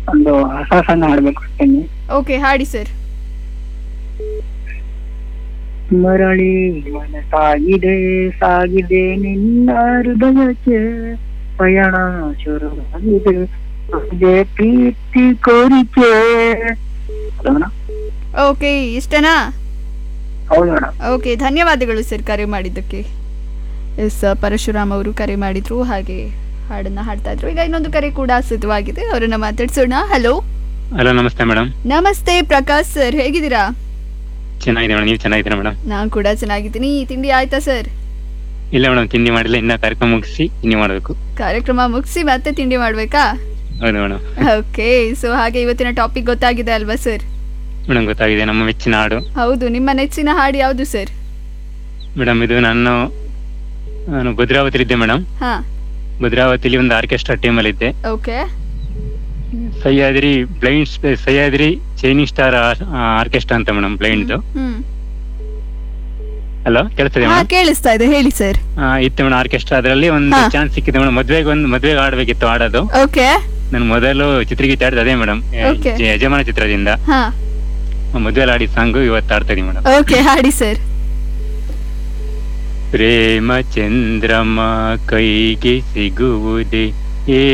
ಒಂದು ಹೊಸ ಸಾಂಗ್ ಹಾಡ್ಬೇಕು ಅನ್ಕೊಂಡಿ ಓಕೆ ಹಾಡಿ ಸರ್ ಮರಳಿ ಮನ ಸಾಗಿದೆ ಸಾಗಿದೆ ನಿನ್ನ ಹೃದಯಕ್ಕೆ ಪಯಣ ಶುರುವಾಗಿದೆ ಅದೇ ಪ್ರೀತಿ ಕೋರಿಕೆ ಹೌದು ಮೇಡಮ್ ಓಕೆ ಇಷ್ಟನಾ ಹೌದು ಮೇಡಮ್ ಓಕೆ ಧನ್ಯವಾದಗಳು ಸರ್ ಕರೆ ಮಾಡಿದ್ದಕ್ಕೆ ಎಸ್ ಪರಶುರಾಮ್ ಅವರು ಕರೆ ಮಾಡಿದ್ರು ಹಾಗೆ ಹಾಡನ್ನ ಹಾಡ್ತಾ ಇದ್ರು ಈಗ ಇನ್ನೊಂದು ಕರೆ ಕೂಡ ಸಿದ್ಧವಾಗಿದೆ ಅವರನ್ನ ಮಾತಾಡ್ಸೋಣ ಹಲೋ ಹಲೋ ನಮಸ್ತೆ ಮೇಡಮ್ ನಮಸ್ತೆ ಪ್ರಕಾಶ್ ಸರ್ ಹೇಗಿದ್ದೀರಾ ಚೆನ್ನಾಗಿದೆ ಮೇಡಮ್ ನೀವು ಚೆನ್ನಾಗಿದ್ದೀರಾ ಮೇಡಮ್ ನಾನು ಕೂಡ ಚೆನ್ನಾಗಿದ್ದೀನಿ ತಿಂಡಿ ಆಯ್ತಾ ಸರ್ ಇಲ್ಲ ಮೇಡಮ್ ತಿಂಡಿ ಮಾಡಿಲ್ಲ ಇನ್ನ ಕಾರ್ಯಕ್ರಮ ಮುಗಿಸಿ ತಿಂಡಿ ಮಾಡಬೇಕು ಕಾರ್ಯಕ್ರಮ ಮುಗಿಸಿ ಮತ್ತೆ ತಿಂಡಿ ಮಾಡ್ಬೇಕಾ ಹೌದು ಮೇಡಮ್ ಓಕೆ ಸೊ ಹಾಗೆ ಇವತ್ತಿನ ಟಾಪಿಕ್ ಗೊತ್ತಾಗಿದೆ ಅಲ್ವಾ ಸರ್ ಮೇಡಮ್ ಗೊತ್ತಾಗಿದೆ ನಮ್ಮ ಮೆಚ್ಚಿನ ಹಾಡು ಹೌದು ನಿಮ್ಮ ನೆಚ್ಚಿನ ಹಾಡು ಯಾವುದು ಸರ್ ಮೇಡಮ್ ಇದು ನಾನು ನಾನು ಭದ್ರಾವತಿಲಿದ್ದೆ ಮೇಡಮ್ ಹಾ ಭದ್ರಾವತಿಲಿ ಒಂದು ಆರ್ಕೆಸ್ಟ್ರಾ ಟೀಮಲ್ಲಿ ಇದ್ದೆ okay Sahyadri blind Sahyadri Chinese star orchestra ಅಂತ ಮೇಡಮ್ ಬ್ಲೈಂಡ್ ಹ್ಮ್ ಹಲೋ ಕೇಳ್ತದೆ ಹಾ ಮೇಡಮ್ ಕೇಳಿಸ್ತಾ ಇದೆ ಹೇಳಿ ಸರ್ ಇತ್ತು ಮೇಡಮ್ ಆರ್ಕೆಸ್ಟ್ರಾ ಅದರಲ್ಲಿ ಒಂದು ಹಾ. ಚಾನ್ಸ್ ಸಿಕ್ಕಿದೆ ಮೇಡಮ್ ಮದ್ವೆಗೆ ಒಂದು ಮದ್ವೆಗೆ ಆಡ್ಬೇಕಿತ್ತು ಆಡೋದು ಓಕೆ ನಾನು ಮೊದಲು ಚಿತ್ರಗೀತೆ ಆಡಿದ ಅದೇ ಮೇಡಮ್ Okay. ಯಜಮಾನ ಚಿತ್ರದಿಂದ ಹಾ ಮದ್ವೆಲಿ ಆಡಿದ ಸಾಂಗು ಇವತ್ತು ಆಡ್ತಾ ಇದೀನಿ ಮೇಡಮ್ ಓಕೆ ಹಾಡಿ ಸರ್ ಪ್ರೇಮ ಚಂದ್ರಮ ಕೈಗೆ ಸಿಗುವುದೇ